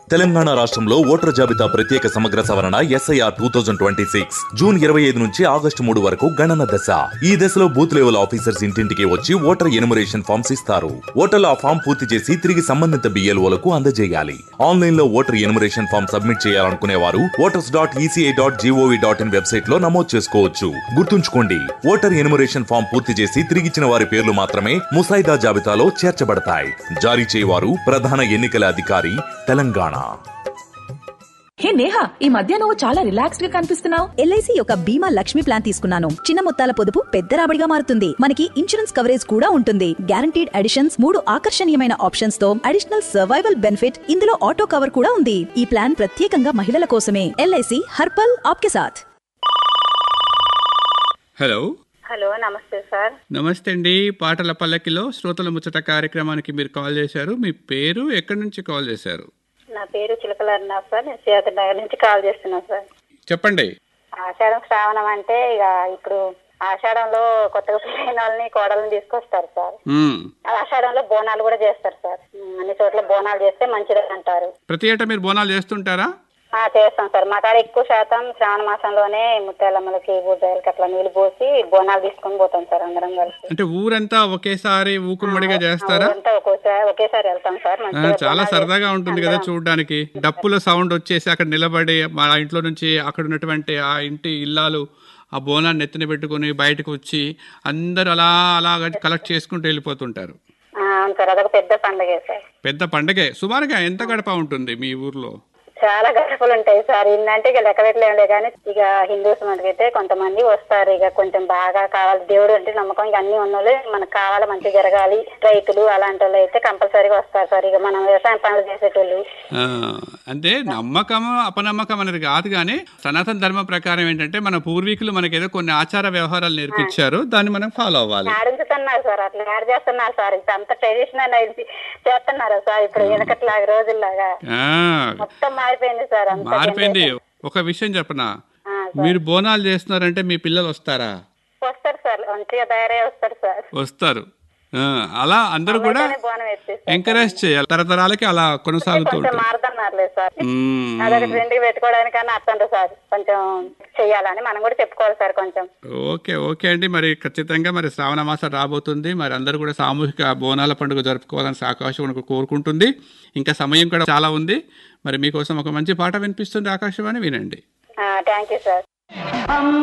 తెలంగాణ రాష్ట్రంలో ఓటర్ జాబితా ప్రత్యేక సమగ్ర సవరణ SIR two thousand twenty six June ఇరవై ఐదు నుంచి ఆగస్టు మూడు వరకు గణన దశ ఈ దశలో బూత్ లెవెల్ ఆఫీసర్స్ ఇంటింటికి వచ్చి ఓటర్ ఎనుమరేషన్ ఫామ్స్ ఇస్తారు ఓటర్లు ఆ ఫామ్ పూర్తి చేసి తిరిగి సంబంధిత బిఎల్ఓలకు అందజేయాలి ఆన్లైన్ లో ఓటర్ ఎనుమరేషన్ ఫామ్ సబ్మిట్ చేయాలనుకునే వారు voters dot ECI dot GOV dot in website లో నమోదు చేసుకోవచ్చు గుర్తుంచుకోండి ఓటర్ ఎనుమరేషన్ ఫామ్ పూర్తి చేసి తిరిగిచ్చిన వారి పేర్లు మాత్రమే ముసాయిదా జాబితాలో చేర్చబడతాయి జారీ చేయవారు ప్రధాన ఎన్నికల అధికారి తెలంగాణ హే నేహా ఈ మధ్య నువ్వు చాలా రిలాక్స్డ్ గా కనిపిస్తున్నావు ఎల్ఐసి యొక్క బీమా లక్ష్మి ప్లాన్ తీసుకున్నాను చిన్న మొత్తాల పొదుపు పెద్ద రాబడిగా మారుతుంది మనకి ఇన్సూరెన్స్ కవరేజ్ కూడా ఉంటుంది గ్యారంటీడ్ అడిషన్స్ మూడు ఆకర్షణీయమైన ఆప్షన్స్ తో అడిషనల్ సర్వైవల్ బెనిఫిట్ ఇందులో ఆటో కవర్ కూడా ఉంది ఈ ప్లాన్ ప్రత్యేకంగా మహిళల కోసమే ఎల్ఐసి హర్పల్ ఆప్కే సాథ్ హలో హలో నమస్తే సార్ నమస్తే అండి పాటల పల్లకిలో శ్రోతల ముచ్చట కార్యక్రమానికి మీరు కాల్ చేశారు మీ పేరు ఎక్కడి నుంచి కాల్ చేశారు నా పేరు చిలకల అరుణ సార్ నేను సీత నగర్ నుంచి కాల్ చేస్తున్నాను సార్ చెప్పండి ఆషాఢం శ్రావణం అంటే ఇక ఇప్పుడు ఆషాఢంలో కొత్తగా పెళ్ళైన వాళ్ళని కోడల్ని తీసుకొస్తారు సార్ మ్మ్. ఆషాఢంలో బోనాలు కూడా చేస్తారు సార్ ఉమ్, అన్ని చోట్ల బోనాలు చేస్తే మంచిది అంటారు ప్రతి ఏటా మీరు బోనాలు చేస్తుంటారా ఆ చేస్తాం సార్ మా కాడ ఎక్కువ శాతం శ్రావణ మాసంలోనే ముత్యాలమ్మలకి బుడ్డాయిలకి అట్లా నీళ్లు పోసి బోనాలు తీసుకొని పోతాం సార్ అందరం కలిసి అంటే ఊరంతా ఒకేసారి ఊకుమ్మడిగా చేస్తారా ఊరంతా ఒక్కోసారి ఒకేసారి వెళ్తాం సార్ ఆ, మంచిగా చాలా బోనాలు సరదాగా చేసి ఉంటుంది కదా అందరం- చూడడానికి డప్పుల సౌండ్ వచ్చేసి అక్కడ నిలబడి మా ఇంట్లో నుంచి అక్కడ ఉన్నటువంటి ఆ ఇంటి ఇల్లాలు ఆ బోనాన్ని ఎత్తున పెట్టుకొని బయటకు వచ్చి అందరూ అలా అలా కలెక్ట్ చేసుకుంటూ వెళ్ళిపోతుంటారు ఆ, అవును సార్ అదొక పెద్ద పండగే సార్ పెద్ద పండగే సుమారుగా ఎంత గడప ఉంటుంది మీ ఊర్లో చాలా గడపలు ఉంటాయి సార్ ఇన్నంటే ఇక లెక్క పెట్టలేములే కానీ ఇక హిందూస్ మనకైతే కొంతమంది వస్తారు ఇక కొంచెం బాగా కావాలి దేవుడు అంటే నమ్మకం ఇక అన్ని ఉన్నోళ్ళు మనకు కావాలి మంచి జరగాలి రైతులు అలాంటి వాళ్ళు అయితే కంపల్సరీగా వస్తారు సార్ ఇక మనం వ్యవసాయం పనులు చేసేటోళ్ళు ఆ, అంటే నమ్మకం అపనమ్మకం అనేది కాదు కానీ సనాతన ధర్మం ప్రకారం ఏంటంటే మన పూర్వీకులు మనకి ఏదో కొన్ని ఆచార వ్యవహారాలు నేర్పించారు దాన్ని మనం ఫాలో అవ్వాలి ఆడించుతున్నారు సార్ అట్లా యాడ్ చేస్తున్నారు సార్ ఇప్పుడు అంత ట్రెడిషనల్ అయింది చేస్తున్నారా సార్ ఇప్పుడు వెనకట్లాగా రోజుల్లాగా ఆ, మొత్తం మారిపోయింది సార్ అంత మారిపోయింది ఒక విషయం చెప్పనా ఆ, మీరు బోనాలు చేస్తున్నారంటే మీ పిల్లలు వస్తారా వస్తారు సార్ మంచిగా తయారై వస్తారు సార్ వస్తారు ఆ, అలా అందరూ కూడా వెంటనే బోనం ఎత్తేస్తారు. ఎంకరేజ్ చేయాలి తరతరాలకి అలా కొనసాగుతూ కొంచెం ఉంటుంది మారుతున్నారులే సార్ మ్మ్. అదొక ట్రెండ్ పెట్టుకోవడానికన్నా అర్థం సార్ కొంచెం చెయ్యాలని మనం కూడా చెప్పుకోవాలి సార్ కొంచెం ఓకే ఓకే అండి మరి ఖచ్చితంగా మరి శ్రావణ మాసం రాబోతుంది మరి అందరూ కూడా సామూహిక బోనాల పండుగ జరుపుకోవాలని ఆకాశవాణి కోరుకుంటుంది ఇంకా సమయం కూడా చాలా ఉంది మరి మీకోసం ఒక మంచి పాట వినిపిస్తుంది ఆకాశవాణి వినండి థ్యాంక్ యూ సార్